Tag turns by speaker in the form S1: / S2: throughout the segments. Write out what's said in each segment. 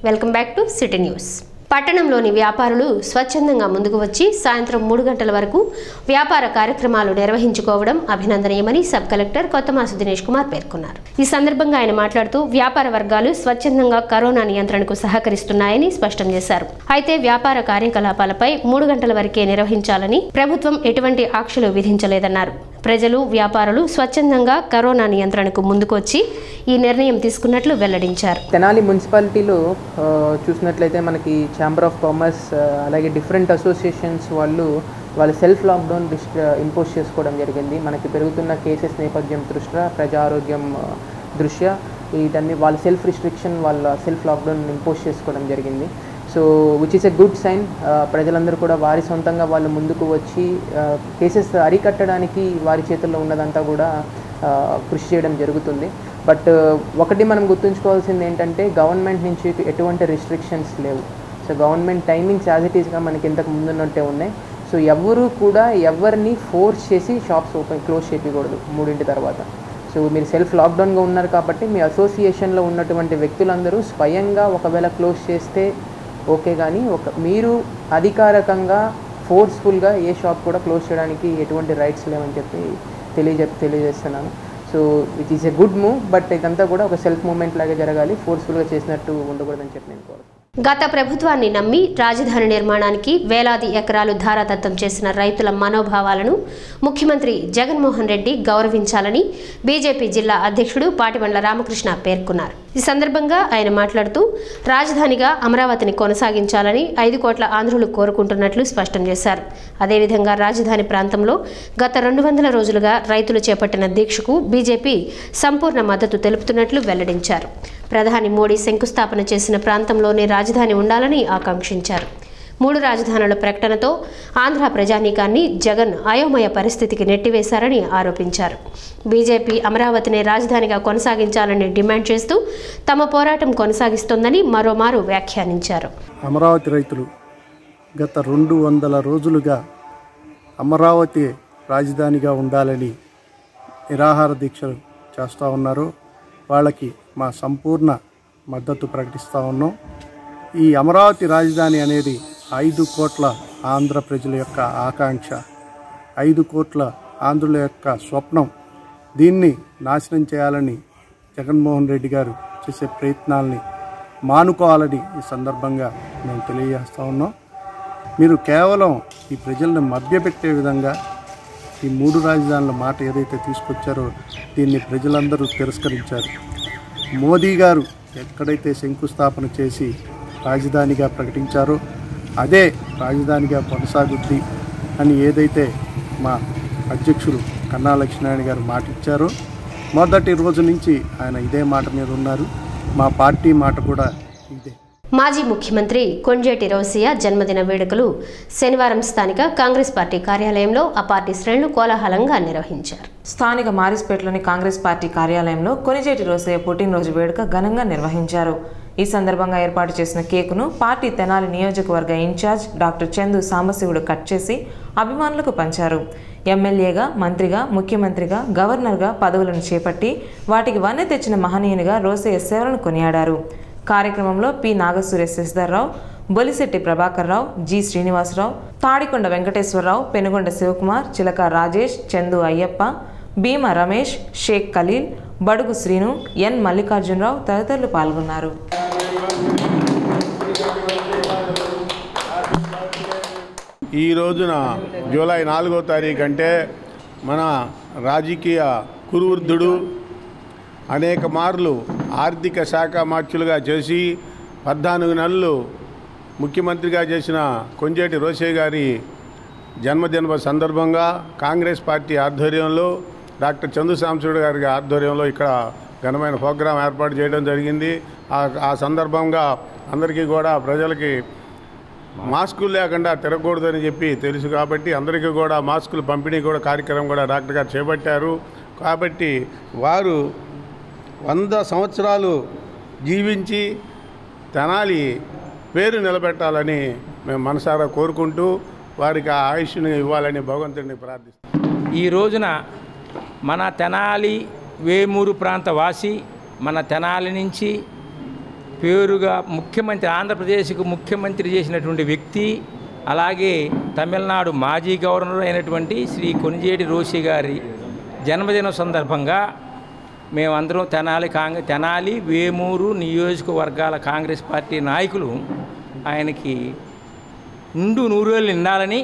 S1: welcome back to city news పట్టణంలోని వ్యాపారులు స్వచ్ఛందంగా ముందుకు వచ్చి సాయంత్రం మూడు గంటల వరకు వ్యాపార కార్యక్రమాలు నిర్వహించుకోవడం అభినందనీయమని సబ్ కలెక్టర్ కొత్తమాసు దినేష్ కుమార్ పేర్కొన్నారు ఈ సందర్భంగా ఆయన మాట్లాడుతూ వ్యాపార వర్గాలు స్వచ్ఛందంగా కరోనా నియంత్రణకు సహకరిస్తున్నాయని స్పష్టం చేశారు అయితే వ్యాపార కార్యకలాపాలపై మూడు గంటల వరకే నిర్వహించాలని ప్రభుత్వం ఎటువంటి ఆంక్షలు విధించలేదన్నారు ప్రజలు వ్యాపారులు స్వచ్ఛందంగా కరోనా నియంత్రణకు ముందుకొచ్చి ఈ నిర్ణయం తీసుకున్నట్లు వెల్లడించారు
S2: తెనాలి మున్సిపాలిటీలో ఆ, చూసినట్లయితే మనకి ఛాంబర్ ఆఫ్ కామర్స్ ఆ, అలాగే డిఫరెంట్ అసోసియేషన్స్ వాళ్ళు వాళ్ళ సెల్ఫ్ లాక్డౌన్ రిస్ట్ ఇంపోజ్ చేసుకోవడం జరిగింది మనకి పెరుగుతున్న కేసెస్ నేపథ్యం దృష్ట్యా ప్రజా ఆరోగ్యం ఆ, దృష్ట్యా ఇదన్నీ వాళ్ళ సెల్ఫ్ రిస్ట్రిక్షన్ వాళ్ళ సెల్ఫ్ లాక్డౌన్ ఇంపోజ్ చేసుకోవడం జరిగింది so which is a good sign ప్రజలందరూ కూడా వారి సొంతంగా వాళ్ళు ముందుకు వచ్చి కేసెస్ అరికట్టడానికి వారి చేతుల్లో ఉన్నదంతా కూడా ఆ, కృషి చేయడం జరుగుతుంది బట్ ఒకటి మనం గుర్తుంచుకోవాల్సింది ఏంటంటే గవర్నమెంట్ నుంచి ఎటువంటి రిస్ట్రిక్షన్స్ లేవు so government timings as it ఈస్గా మనకి ఇంతకు ముందున్నట్టే ఉన్నాయి సో ఎవరు కూడా ఎవరిని ఫోర్స్ చేసి షాప్స్ ఓపెన్ క్లోజ్ చేయకూడదు మూడింటి తర్వాత సో మీరు సెల్ఫ్ లాక్డౌన్గా ఉన్నారు కాబట్టి మీ అసోసియేషన్లో ఉన్నటువంటి వ్యక్తులందరూ స్వయంగా ఒకవేళ క్లోజ్ చేస్తే ఓకే కానీ ఒక మీరు అధికారికంగా ఫోర్స్ఫుల్గా ఏ షాప్ కూడా క్లోజ్ చేయడానికి ఎటువంటి రైట్స్ లేవని చెప్పి తెలియజె తెలియజేస్తున్నాను so it is a good move but ఇదంతా కూడా ఒక సెల్ఫ్ మూమెంట్ లాగా జరగాలి ఫోర్స్ఫుల్గా చేసినట్టు ఉండకూడదని చెప్పి నేను కోరుతున్నాను
S1: గత ప్రభుత్వాన్ని నమ్మి రాజధాని నిర్మాణానికి వేలాది ఎకరాలు ధారాదత్తం చేసిన రైతుల మనోభావాలను ముఖ్యమంత్రి జగన్మోహన్ రెడ్డి గౌరవించాలని బీజేపీ జిల్లా అధ్యక్షుడు పాటిబండ్ల రామకృష్ణ పేర్కొన్నారు ఈ సందర్భంగా ఆయన మాట్లాడుతూ రాజధానిగా అమరావతిని కొనసాగించాలని ఐదు కోట్ల ఆంధ్రులు కోరుకుంటున్నట్లు స్పష్టం చేశారు అదేవిధంగా రాజధాని ప్రాంతంలో గత రెండు వందల రోజులుగా రైతులు చేపట్టిన దీక్షకు బీజేపీ సంపూర్ణ మద్దతు తెలుపుతున్నట్లు వెల్లడించారు ప్రధాని మోడీ శంకుస్థాపన చేసిన ప్రాంతంలోనే రాజధాని ఉండాలని ఆకాంక్షించారు మూడు రాజధానుల ప్రకటనతో ఆంధ్ర ప్రజానీకాన్ని జగన్ అయోమయ పరిస్థితికి నెట్టివేశారని ఆరోపించారు బీజేపీ అమరావతిని రాజధానిగా కొనసాగించాలని డిమాండ్ చేస్తూ తమ పోరాటం కొనసాగిస్తోందని మరోమారు వ్యాఖ్యానించారు
S3: అమరావతి రైతులు గత రెండు వందల రోజులుగా అమరావతి రాజధానిగా ఉండాలని నిరాహార దీక్షలు చేస్తూ ఉన్నారు వాళ్ళకి మా సంపూర్ణ మద్దతు ప్రకటిస్తూ ఉన్నాం ఈ అమరావతి రాజధాని అనేది ఐదు కోట్ల ఆంధ్ర ప్రజల యొక్క ఆకాంక్ష ఐదు కోట్ల ఆంధ్రుల యొక్క స్వప్నం దీన్ని నాశనం చేయాలని జగన్మోహన్ రెడ్డి గారు చేసే ప్రయత్నాల్ని మానుకోవాలని ఈ సందర్భంగా మేము తెలియజేస్తా ఉన్నాం మీరు కేవలం ఈ ప్రజలను మభ్యపెట్టే విధంగా ఈ మూడు రాజధానుల మాట ఏదైతే తీసుకొచ్చారో దీన్ని ప్రజలందరూ తిరస్కరించారు మోదీ గారు ఎక్కడైతే శంకుస్థాపన చేసి రాజధానిగా ప్రకటించారో అదే రాజధానిగా కొనసాగుద్ది అని ఏదైతే మా అధ్యక్షులు కన్నా లక్ష్మీనారాయణ గారు మాట ఇచ్చారో మొదటి రోజు నుంచి ఆయన ఇదే మాట మీద ఉన్నారు మా పార్టీ మాట కూడా ఇదే
S1: మాజీ ముఖ్యమంత్రి కొంజేటి రోసియా జన్మదిన వేడుకలు శనివారం స్థానిక కాంగ్రెస్ పార్టీ కార్యాలయంలో ఆ పార్టీ శ్రేణులు కోలాహలంగా నిర్వహించారు
S4: స్థానిక మారిస్పేటలోని కాంగ్రెస్ పార్టీ కార్యాలయంలో కొనిజేటి రోసయ్య పుట్టినరోజు వేడుక ఘనంగా నిర్వహించారు ఈ సందర్భంగా ఏర్పాటు చేసిన కేకును పార్టీ తెనాలి నియోజకవర్గ incharge doctor Chandu Sambasivudu cut చేసి అభిమానులకు పంచారు ఎమ్మెల్యేగా మంత్రిగా ముఖ్యమంత్రిగా గవర్నర్గా పదవులను చేపట్టి వాటికి వన్నె తెచ్చిన మహనీయునిగా రోసయ్య సేవలను కొనియాడారు కార్యక్రమంలో పి నాగసురేష్ శశిధర్రావు బొలిశెట్టి ప్రభాకర్ రావు జి శ్రీనివాసరావు తాడికొండ వెంకటేశ్వరరావు పెనుగొండ శివకుమార్ చిలక రాజేష్ చందు అయ్యప్ప భీమ రమేష్ షేక్ ఖలీల్ బడుగు శ్రీను ఎన్ మల్లికార్జునరావు తదితరులు పాల్గొన్నారు
S5: ఈ రోజున జూలై నాలుగో తారీఖు అంటే మన రాజకీయ కురువృద్ధుడు అనేక మార్లు ఆర్థిక శాఖ మార్చులుగా చేసి పద్నాలుగు నెలలు ముఖ్యమంత్రిగా చేసిన కొంజేటి రోసయ్య గారి జన్మదిన సందర్భంగా కాంగ్రెస్ పార్టీ ఆధ్వర్యంలో డాక్టర్ చందు సాంబశివుడు గారి ఆధ్వర్యంలో ఇక్కడ ఘనమైన ప్రోగ్రాం ఏర్పాటు చేయడం జరిగింది ఆ- ఆ సందర్భంగా అందరికీ కూడా ప్రజలకి మాస్కులు లేకుండా తిరగకూడదని చెప్పి తెలుసు కాబట్టి అందరికీ కూడా మాస్కులు పంపిణీ కూడా కార్యక్రమం కూడా డాక్టర్ గారు చేపట్టారు కాబట్టి వారు వంద సంవత్సరాలు జీవించి తెనాలి పేరు నిలబెట్టాలని మేము మనసారా కోరుకుంటూ వారికి ఆ ఆయుష్ని ఇవ్వాలని భగవంతుడిని ప్రార్థిస్తాం
S6: ఈ రోజున మన తెనాలి వేమూరు ప్రాంత వాసి మన తెనాలి నుంచి పేరుగా ముఖ్యమంత్రి ఆంధ్రప్రదేశ్కు ముఖ్యమంత్రి చేసినటువంటి వ్యక్తి అలాగే తమిళనాడు మాజీ గవర్నర్ అయినటువంటి శ్రీ కొనిజేటి రోషి గారి జన్మదిన సందర్భంగా మేమందరం తెనాలి కాంగ్రెస్ తెనాలి వేమూరు నియోజకవర్గాల కాంగ్రెస్ పార్టీ నాయకులు ఆయనకి నిండు నూరేళ్ళు నిండాలని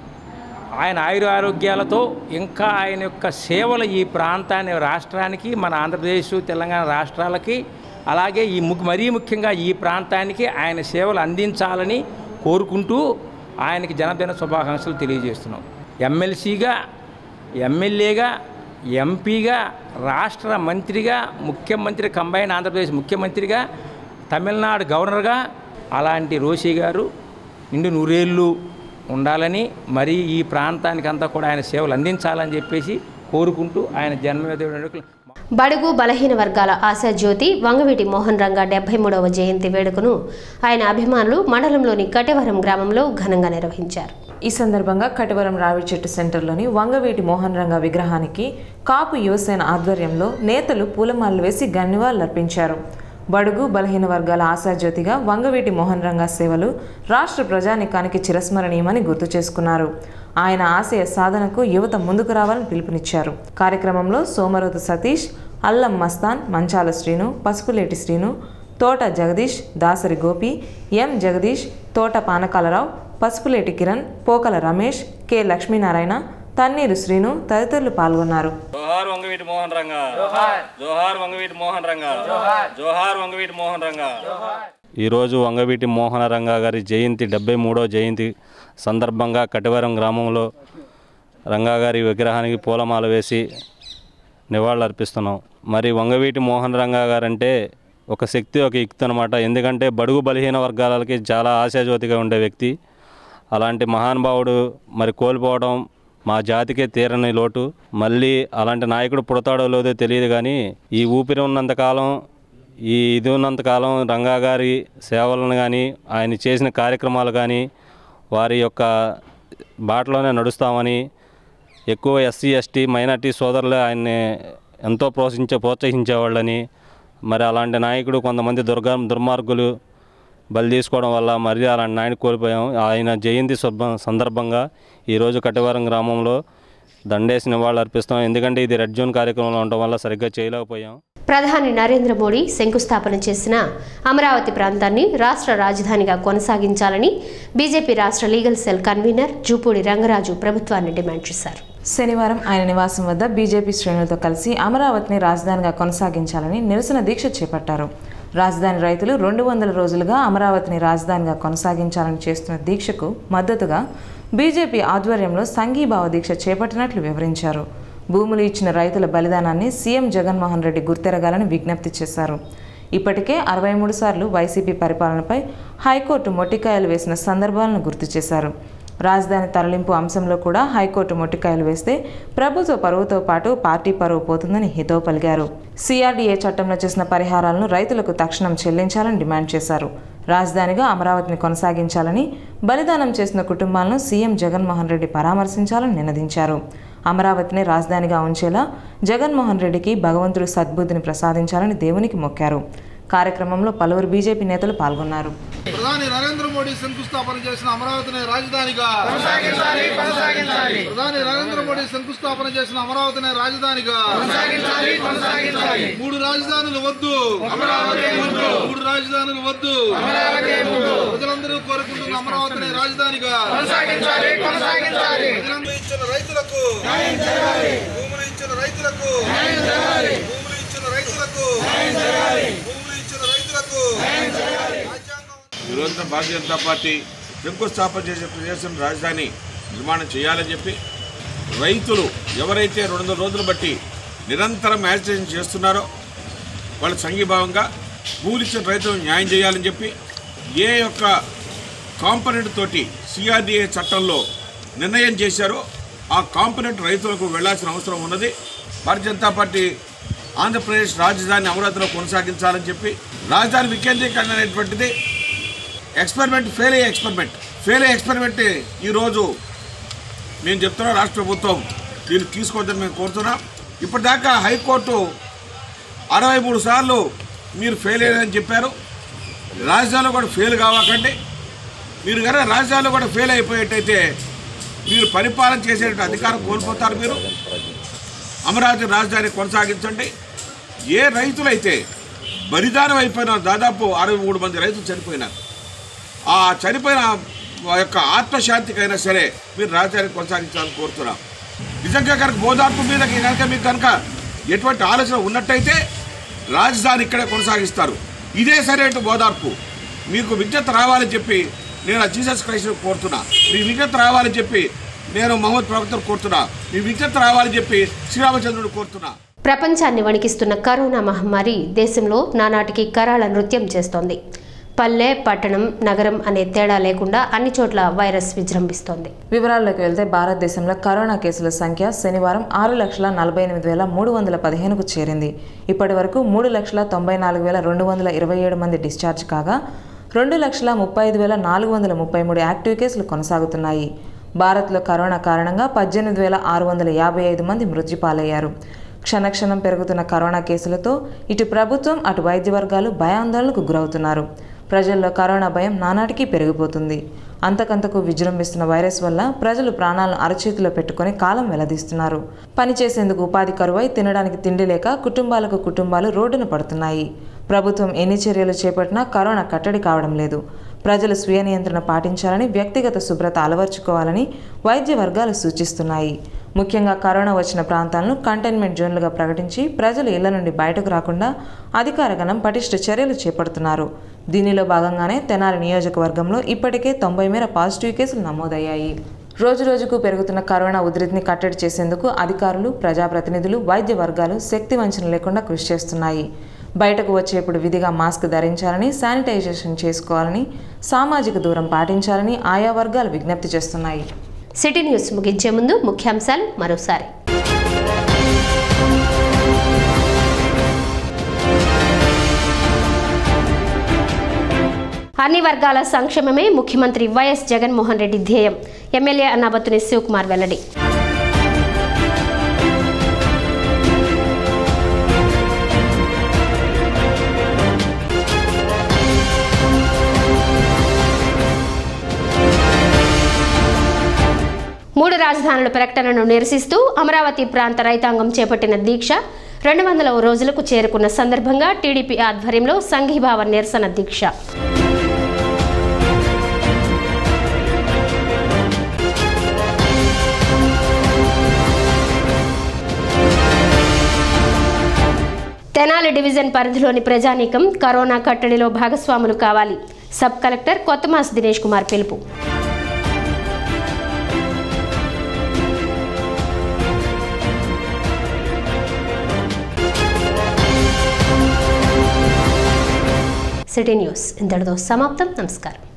S6: ఆయన ఆయుర ఆరోగ్యాలతో ఇంకా ఆయన యొక్క సేవలు ఈ ప్రాంతాన్ని రాష్ట్రానికి మన ఆంధ్రప్రదేశ్ తెలంగాణ రాష్ట్రాలకి అలాగే ఈ ము మరీ ముఖ్యంగా ఈ ప్రాంతానికి ఆయన సేవలు అందించాలని కోరుకుంటూ ఆయనకి జన్మదిన శుభాకాంక్షలు తెలియజేస్తున్నాం ఎమ్మెల్సీగా ఎమ్మెల్యేగా ఎంపీగా రాష్ట్ర మంత్రిగా ముఖ్యమంత్రి కంబైన్ ఆంధ్రప్రదేశ్ ముఖ్యమంత్రిగా తమిళనాడు గవర్నర్గా అలాంటి రోషి గారు నిండు నూరేళ్ళు ఉండాలని మరి ఈ ప్రాంతానికి అంతా కూడా ఆయన సేవలు అందించాలని చెప్పేసి కోరుకుంటూ ఆయన జన్మదిన
S1: బడుగు బలహీన వర్గాల ఆశాజ్యోతి వంగవీటి మోహన్ రంగా డెబ్బై మూడవ జయంతి వేడుకను ఆయన అభిమానులు మండలంలోని కటవరం గ్రామంలో ఘనంగా నిర్వహించారు
S4: ఈ సందర్భంగా కటవరం రావి చెట్టు సెంటర్లోని వంగవీటి మోహన్ రంగ విగ్రహానికి కాపు యువసేన ఆధ్వర్యంలో నేతలు పూలమాలలు వేసి గన్నివాళులర్పించారు బడుగు బలహీన వర్గాల ఆశాజ్యోతిగా వంగవీటి మోహన్ రంగ సేవలు రాష్ట్ర ప్రజానికానికి చిరస్మరణీయమని గుర్తు చేసుకున్నారు ఆయన ఆశయ సాధనకు యువత ముందుకు రావాలని పిలుపునిచ్చారు కార్యక్రమంలో సోమరోతు సతీష్ అల్లం మస్తాన్ మంచాల శ్రీను పసుపులేటి శ్రీను తోట జగదీష్ దాసరి గోపి ఎం జగదీష్ తోట పానకాలరావు పసుపులేటి కిరణ్ పోకల రమేష్ కె లక్ష్మీనారాయణ తన్నీరు శ్రీను తదితరులు పాల్గొన్నారు
S7: జోహార్ వంగవీటి మోహన్ రంగా జోహార్ వంగవీటి మోహన్ రంగా జోహార్ వంగవీటి మోహన్ రంగా
S8: ఈరోజు వంగవీటి మోహన రంగా గారి జయంతి డెబ్బై మూడో జయంతి సందర్భంగా కటివరం గ్రామంలో రంగా గారి విగ్రహానికి పూలమాల వేసి నివాళులర్పిస్తున్నాం మరి వంగవీటి మోహన్ రంగా గారంటే ఒక శక్తి ఒక యుక్తి అనమాట ఎందుకంటే బడుగు బలహీన వర్గాలకి చాలా ఆశాజ్యోతిగా ఉండే వ్యక్తి అలాంటి మహానుభావుడు మరి కోల్పోవడం మా జాతికే తీరని లోటు మళ్ళీ అలాంటి నాయకుడు పుడతాడో లేదో తెలియదు కానీ ఈ ఊపిరి ఉన్నంతకాలం ఈ ఇది ఉన్నంతకాలం రంగా గారి సేవలను కానీ ఆయన చేసిన కార్యక్రమాలు కానీ వారి యొక్క బాటలోనే నడుస్తామని ఎక్కువ ఎస్సీ ఎస్టీ మైనార్టీ సోదరులు ఆయన్ని ఎంతో ప్రోత్సహించే ప్రోత్సహించేవాళ్ళని మరి అలాంటి నాయకుడు కొంతమంది దుర్గా దుర్మార్గులు బలి తీసుకోవడం వల్ల మరి అలాంటి నాయన కోల్పోయాం ఆయన జయంతి శుభ సందర్భంగా ఈరోజు కటివరం గ్రామంలో దండేసి నివాళులు అర్పిస్తాం ఎందుకంటే ఇది రెడ్ జోన్ కార్యక్రమంలో ఉండటం వల్ల సరిగ్గా చేయలేకపోయాం
S1: ప్రధాని నరేంద్ర మోడీ శంకుస్థాపన చేసిన అమరావతి ప్రాంతాన్ని రాష్ట్ర రాజధానిగా కొనసాగించాలని బీజేపీ రాష్ట్ర legal cell convener Jupudi Rangaraju ప్రభుత్వాన్ని డిమాండ్ చేశారు
S4: శనివారం ఆయన నివాసం వద్ద బీజేపీ శ్రేణులతో కలిసి అమరావతిని రాజధానిగా కొనసాగించాలని నిరసన దీక్ష చేపట్టారు రాజధాని రైతులు రెండు వందల రోజులుగా అమరావతిని రాజధానిగా కొనసాగించాలని చేస్తున్న దీక్షకు మద్దతుగా బీజేపీ ఆధ్వర్యంలో సంఘీభావ దీక్ష చేపట్టినట్లు వివరించారు భూములు ఇచ్చిన రైతుల బలిదానాన్ని సీఎం జగన్మోహన్ రెడ్డి గుర్తెరగాలని విజ్ఞప్తి చేశారు ఇప్పటికే అరవై మూడు సార్లు వైసీపీ పరిపాలనపై హైకోర్టు మొట్టికాయలు వేసిన సందర్భాలను గుర్తు చేశారు రాజధాని తరలింపు అంశంలో కూడా హైకోర్టు మొట్టికాయలు వేస్తే ప్రభుత్వ పరువుతో పాటు పార్టీ పరువు పోతుందని హితవు పలికారు సిఆర్డీఏ చట్టంలో చేసిన పరిహారాలను రైతులకు తక్షణం చెల్లించాలని డిమాండ్ చేశారు రాజధానిగా అమరావతిని కొనసాగించాలని బలిదానం చేసిన కుటుంబాలను సీఎం జగన్మోహన్ రెడ్డి పరామర్శించాలని నినదించారు అమరావతిని రాజధానిగా ఉంచేలా జగన్మోహన్ రెడ్డికి భగవంతుడు సద్బుద్ధిని ప్రసాదించాలని దేవునికి మొక్కారు కార్యక్రమంలో పలువురు బీజేపీ నేతలు పాల్గొన్నారు
S9: ప్రధాని నరేంద్ర మోడీ శంకుస్థాపన చేసిన అమరావతిని రాజధానిగా ప్రధాని నరేంద్ర మోడీ శంకుస్థాపన చేసిన అమరావతిని రాజధానిగా మూడు రాజధానులు వద్దు మూడు రాజధానులు వద్దు ప్రజలందరూ కోరుకుంటున్న అమరావతిని రాజధానిగా ప్రజలందరూ ఇచ్చిన రైతులకు భూములు ఇచ్చిన రైతులకు భూములు ఇచ్చిన రైతులకు భూములు ఇచ్చిన రైతులకు రాజ్యాంగం
S10: ఈ రోజున భారతీయ జనతా పార్టీ శంకుస్థాపన చేసే ప్రదేశం రాజధాని నిర్మాణం చేయాలని చెప్పి రైతులు ఎవరైతే రెండు వందల రోజులు బట్టి నిరంతరం యాజిటేషన్ చేస్తున్నారో వాళ్ళ సంఘీభావంగా భూమిచ్చిన రైతులకు న్యాయం చేయాలని చెప్పి ఏ యొక్క కాంపనెంట్ తోటి సిఆర్డిఏ చట్టంలో నిర్ణయం చేశారో ఆ కాంపనెంట్ రైతులకు వెళ్లాల్సిన అవసరం ఉన్నది భారతీయ జనతా పార్టీ ఆంధ్రప్రదేశ్ రాజధాని అమరావతిలో కొనసాగించాలని చెప్పి రాజధాని వికేంద్రీకరణ అనేటువంటిది ఎక్స్పెరిమెంట్ ఫెయిల్ అయ్యే ఎక్స్పెరిమెంట్ ఫెయిల్ అయ్యే ఎక్స్పెరిమెంట్ ఈరోజు మేము చెప్తున్నాం రాష్ట్ర ప్రభుత్వం దీన్ని తీసుకోవద్దని మేము కోరుతున్నాం ఇప్పటిదాకా హైకోర్టు అరవై మూడు సార్లు మీరు ఫెయిల్ అయ్యారని చెప్పారు రాజధానిలో కూడా ఫెయిల్ కావకండి మీరు కనుక రాజధానిలో కూడా ఫెయిల్ అయిపోయేటైతే మీరు పరిపాలన చేసేటువంటి అధికారం కోల్పోతారు మీరు అమరావతి రాజధాని కొనసాగించండి ఏ రైతులైతే బలిదానం అయిపోయినారు దాదాపు అరవై మూడు మంది రైతులు చనిపోయినారు ఆ చనిపోయిన వా యొక్క ఆత్మశాంతికైనా సరే మీరు రాజధాని కొనసాగించాలని కోరుతున్నాం నిజంగా కనుక బోధార్పు మీద కనుక మీకు కనుక ఎటువంటి ఆలోచన ఉన్నట్టయితే రాజధాని ఇక్కడే కొనసాగిస్తారు ఇదే సరైన బోధార్పు మీకు విజ్ఞత రావాలని చెప్పి నేను ఆ జీసస్ క్రైస్ట్ కోరుతున్నా మీ విజ్ఞత రావాలని చెప్పి నేను మహమ్మద్ ప్రవక్తను కోరుతున్నా మీ విజ్ఞత రావాలని చెప్పి శ్రీరామచంద్రుడు కోరుతున్నా
S1: ప్రపంచాన్ని వణికిస్తున్న కరోనా మహమ్మారి దేశంలో నానాటికి కరాళ నృత్యం చేస్తోంది పల్లె పట్టణం నగరం అనే తేడా లేకుండా అన్ని చోట్ల వైరస్ విజృంభిస్తోంది
S4: వివరాల్లోకి వెళ్తే భారతదేశంలో కరోనా కేసుల సంఖ్య శనివారం ఆరు లక్షల నలభై ఎనిమిది వేల మూడు వందల పదిహేనుకు చేరింది ఇప్పటి వరకు మూడు లక్షల తొంభై నాలుగు వేల రెండు వందల ఇరవై ఏడు మంది డిశ్చార్జ్ కాగా రెండు లక్షల ముప్పై ఐదు వేల నాలుగు వందల ముప్పై మూడు యాక్టివ్ కేసులు కొనసాగుతున్నాయి భారత్లో కరోనా కారణంగా పద్దెనిమిది వేల ఆరు వందల యాభై ఐదు మంది మృత్యు పాలయ్యారు క్షణక్షణం పెరుగుతున్న కరోనా కేసులతో ఇటు ప్రభుత్వం అటు వైద్య వర్గాలు భయాందోళనకు గురవుతున్నారు ప్రజల్లో కరోనా భయం నానాటికి పెరిగిపోతుంది అంతకంతకు విజృంభిస్తున్న వైరస్ వల్ల ప్రజలు ప్రాణాలను అరచేతిలో పెట్టుకొని కాలం వెల్లదీస్తున్నారు పనిచేసేందుకు ఉపాధి కరువై తినడానికి తిండి లేక కుటుంబాలకు కుటుంబాలు రోడ్డున పడుతున్నాయి ప్రభుత్వం ఎన్ని చర్యలు చేపట్టినా కరోనా కట్టడి కావడం లేదు ప్రజలు స్వీయ నియంత్రణ పాటించాలని వ్యక్తిగత శుభ్రత అలవర్చుకోవాలని వైద్య వర్గాలు సూచిస్తున్నాయి ముఖ్యంగా కరోనా వచ్చిన ప్రాంతాలను కంటైన్మెంట్ జోన్లుగా ప్రకటించి ప్రజలు ఇళ్ల నుండి బయటకు రాకుండా అధికార గణం పటిష్ట చర్యలు చేపడుతున్నారు దీనిలో భాగంగానే తెనాలి నియోజకవర్గంలో ఇప్పటికే తొంభై మేర పాజిటివ్ కేసులు నమోదయ్యాయి రోజు రోజుకు పెరుగుతున్న కరోనా ఉధృతిని కట్టడి చేసేందుకు అధికారులు ప్రజాప్రతినిధులు వైద్య వర్గాలు శక్తి వంచన లేకుండా కృషి చేస్తున్నాయి బయటకు వచ్చేప్పుడు విధిగా మాస్క్ ధరించాలని శానిటైజేషన్ చేసుకోవాలని సామాజిక దూరం పాటించాలని ఆయా వర్గాలు విజ్ఞప్తి చేస్తున్నాయి
S1: సిటీ న్యూస్ ముగించే ముందు ముఖ్యాంశాలు మరోసారి అన్ని వర్గాల సంక్షేమమే ముఖ్యమంత్రి వైఎస్ జగన్మోహన్ రెడ్డి ధ్యేయం ఎమ్మెల్యే అన్నాబత్తుని శివకుమార్ వెల్లడి మూడు రాజధానుల ప్రకటనను నిరసిస్తూ అమరావతి ప్రాంత రైతాంగం చేపట్టిన దీక్ష రెండు వందల రోజులకు చేరుకున్న సందర్భంగా టీడీపీ ఆధ్వర్యంలో సంఘీభావ నిరసన దీక్ష తెనాలి డివిజన్ పరిధిలోని ప్రజానీకం కరోనా కట్టడిలో భాగస్వాములు కావాలి సబ్ కలెక్టర్ కొత్తమాస్ దినేష్ కుమార్ పిలుపు సిటీ న్యూస్ ఇంతటితో సమాప్తం నమస్కారం